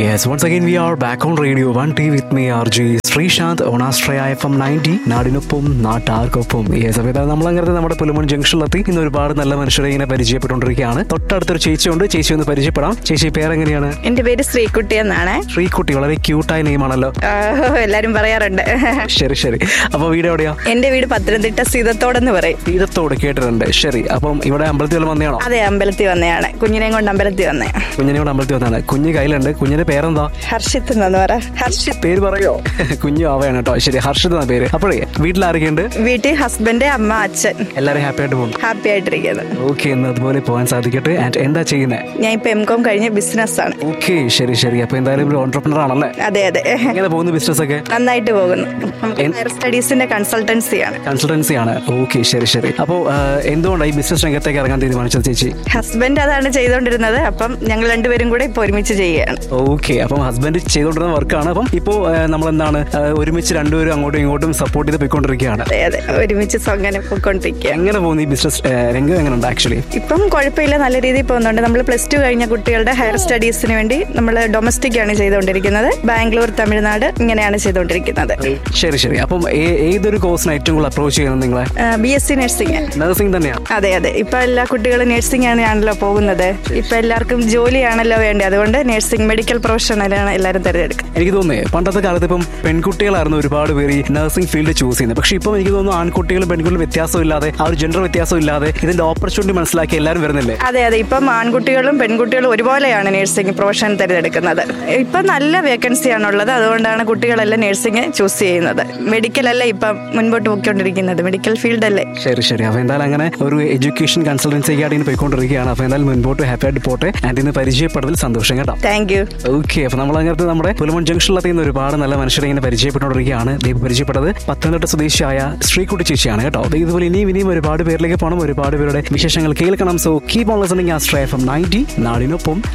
Yes, once again we are back on Radio 1T with me RJ Sreesanth on Astraya FM 90 നാടിനൊപ്പം നാട്ടാർക്കൊപ്പം yes അപ്പോൾ ഇതാ നമ്മളങ്ങനെ നമ്മുടെ പുലുമൺ ജംഗ്ഷനിലെത്തി ഇന്ന് ഒരുപാട് നല്ല മനുഷ്യരെ ഇങ്ങനെ പരിചയപ്പെട്ടുകൊണ്ടിരിക്കുകയാണ് തൊട്ടടുത്തൊരു ചേച്ചിയുണ്ട് ചേച്ചി ഒന്ന് പരിചയപ്പെടാം ചേച്ചി പേരെങ്ങനെയാണ് എന്റെ പേര് ശ്രീകുട്ടി എന്നാണ് ശ്രീകുട്ടി വളരെ ക്യൂട്ടായ നെയിമാണല്ലോ ആഹ് എല്ലാരും പറയാറുണ്ട് ശരി ശരി അപ്പോൾ വീട് എവിടെയാ എന്റെ വീട് പത്തനംതിട്ട സീതത്തോടെന്ന് പറയും തീരത്തോട് കേട്ടിട്ടുണ്ട് ശരി അപ്പം ഇവിടെ അമ്പലത്തിൽ വല്ലതും വന്നതാണോ അതെ അമ്പലത്തിൽ വന്നതാണ് കുഞ്ഞിനെയും കൊണ്ട് അമ്പലത്തിൽ വന്നേ കുഞ്ഞിനെ ഇവിടെ അമ്പലത്തിൽ വന്നതാണ് കുഞ്ഞ് കയ്യിലുണ്ട് കുഞ്ഞിന്റെ പേരെന്താ ഹർഷിത്ത് എന്ന് പറ ഹർഷിത്ത് പേര് പറയോ കുഞ്ഞു ആവയാണ് കേട്ടോ ശരി ഹർഷിത് എന്ന പേര് അപ്പോഴേ വീട്ടിൽ ആരൊക്കെയുണ്ട് വീട്ടിൽ ഹസ്ബൻഡ് അമ്മ അച്ഛൻ എല്ലാവരും ഹാപ്പി ആയിട്ട് പോകുന്നു ഹാപ്പി ആയിട്ടിരിക്കുന്നത് ഓക്കെ എന്ന് അതുപോലെ പോകാൻ സാധിക്കട്ടെ ആൻഡ് എന്താ ചെയ്യുന്നത് ഞാൻ ഇപ്പൊ എം കോം കഴിഞ്ഞ ബിസിനസ് ആണ് ഓക്കെ ശരി ശരി അപ്പൊ എന്തായാലും ഒരു ഓൺടർപ്രണർ ആണല്ലേ അതെ അതെ എങ്ങനെ പോകുന്നു ബിസിനസ് ഒക്കെ നന്നായിട്ട് പോകുന്നു എൻ- ഹയർ സ്റ്റഡീസിന്റെ കൺസൾട്ടൻസിയാണ് കൺസൾട്ടൻസി ആണ് ഓക്കെ ശരി ശരി അപ്പോൾ എന്തുകൊണ്ടാണ് ഈ ബിസിനസ് രംഗത്തേക്ക് ഇറങ്ങാൻ തീരുമാനിച്ചത് ചേച്ചി ഹസ്ബൻഡ് അതാണ് ചെയ്തുകൊണ്ടിരുന്നത് അപ്പം ഞങ്ങൾ രണ്ടുപേരും കൂടെ ഇപ്പൊ ഒരുമിച്ച് ചെയ്യുകയാണ് ഓക്കെ അപ്പം ഹസ്ബൻഡ് ചെയ്തുകൊണ്ടിരുന്ന വർക്കാണ് അപ്പം ഇപ്പോൾ നമ്മൾ എന്താണ് ഒരുമിച്ച് രണ്ടുപേരും അങ്ങോട്ടും ഇങ്ങോട്ടും സപ്പോർട്ട് ചെയ്ത് പോയിക്കൊണ്ടിരിക്കുകയാണ് അതെ അതെ ഒരുമിച്ച് അങ്ങനെ പോയിക്കൊണ്ടിരിക്കുക എങ്ങനെ പോകുന്നു ഈ ബിസിനസ് രംഗം എങ്ങനെയുണ്ട് ആക്ച്വലി ഇപ്പം കുഴപ്പമില്ല നല്ല രീതിയിൽ പോകുന്നുണ്ട് നമ്മൾ പ്ലസ് ടു കഴിഞ്ഞ കുട്ടികളുടെ ഹയർ സ്റ്റഡീസിന് വേണ്ടി നമ്മൾ ഡൊമസ്റ്റിക് ആണ് ചെയ്തുകൊണ്ടിരിക്കുന്നത് ബാംഗ്ലൂർ തമിഴ്നാട് ഇങ്ങനെയാണ് ചെയ്തുകൊണ്ടിരിക്കുന്നത് ശരി ശരി അപ്പം ഏ- ഏതൊരു കോഴ്സിന് ഏറ്റവും കൂടുതൽ അപ്രോച്ച് ചെയ്യുന്നത് നിങ്ങളെ B S C nursing nursing തന്നെയാണ് അതെ അതെ ഇപ്പൊ എല്ലാ കുട്ടികളും നഴ്സിംഗ് ആണല്ലോ പോകുന്നത് ഇപ്പൊ എല്ലാവർക്കും ജോലിയാണല്ലോ വേണ്ടത് അതുകൊണ്ട് നഴ്സിംഗ് മെഡിക്കൽ പ്രൊഫഷണലാണ് എല്ലാവരും തിരഞ്ഞെടുക്കുക എനിക്ക് തോന്നുന്നേ പണ്ടത്തെ കാലത്ത് ഇപ്പം പെൺകുട്ടികളായിരുന്നു ഒരുപാട് പേര് ഈ നഴ്സിംഗ് ഫീൽഡ് ചൂസ് ചെയ്യുന്നത് പക്ഷെ ഇപ്പം എനിക്ക് തോന്നുന്നു ആൺകുട്ടികളും പെൺകുട്ടികളും വ്യത്യാസമില്ലാതെ ആ ഒരു ജെൻഡർ വ്യത്യാസം ഇല്ലാതെ ഇതിന്റെ ഓപ്പർച്യൂണിറ്റി മനസ്സിലാക്കി എല്ലാവരും വരുന്നില്ലേ അതെ അതെ ഇപ്പം ആൺകുട്ടികളും പെൺകുട്ടികളും ഒരുപോലെയാണ് നഴ്സിംഗ് പ്രൊഫഷൻ തിരഞ്ഞെടുക്കുന്നത് ഇപ്പം നല്ല വേക്കൻസി ആണുള്ളത് അതുകൊണ്ടാണ് കുട്ടികളെല്ലാം നഴ്സിംഗ് ചൂസ് ചെയ്യുന്നത് മെഡിക്കൽ അല്ലേ ഇപ്പം മുൻപോട്ട് പോയിക്കൊണ്ടിരിക്കുന്നത് മെഡിക്കൽ ഫീൽഡ് അല്ലേ ശരി ശരി അപ്പൊ എന്തായാലും അങ്ങനെ ഒരു എഡ്യൂക്കേഷൻ കൺസൾട്ടൻസി ആയിട്ട് ഇങ്ങനെ പോയിക്കൊണ്ടിരിക്കുകയാണ് അപ്പൊ എന്തായാലും മുൻപോട്ട് ഹാപ്പി ആയിട്ട് പോട്ടെ ആൻഡ് ഇന്ന് പരിചയപ്പെട്ടതിൽ സന്തോഷം കേട്ടോ താങ്ക് യു ഓക്കെ അപ്പൊ നമ്മൾ അങ്ങനത്തെ നമ്മുടെ പുലമൺ ജംഗ്ഷനിലെത്തി ഇന്ന് ഒരുപാട് നല്ല മനുഷ്യരെ ഇങ്ങനെ പരിചയപ്പെട്ടുകൊണ്ടിരിക്കുകയാണ് ദീപ് പരിചയപ്പെട്ടത് പത്തനംതിട്ട സ്വദേശിയായ ശ്രീകുട്ടി ചേച്ചിയാണ് കേട്ടോ ദേ ഇതുപോലെ ഇനിയും ഇനിയും ഒരുപാട് പേരിലേക്ക് പോകണം ഒരുപാട് പേരുടെ വിശേഷങ്ങൾ കേൾക്കണം so keep on listening Astra F M ninety നാടിനൊപ്പം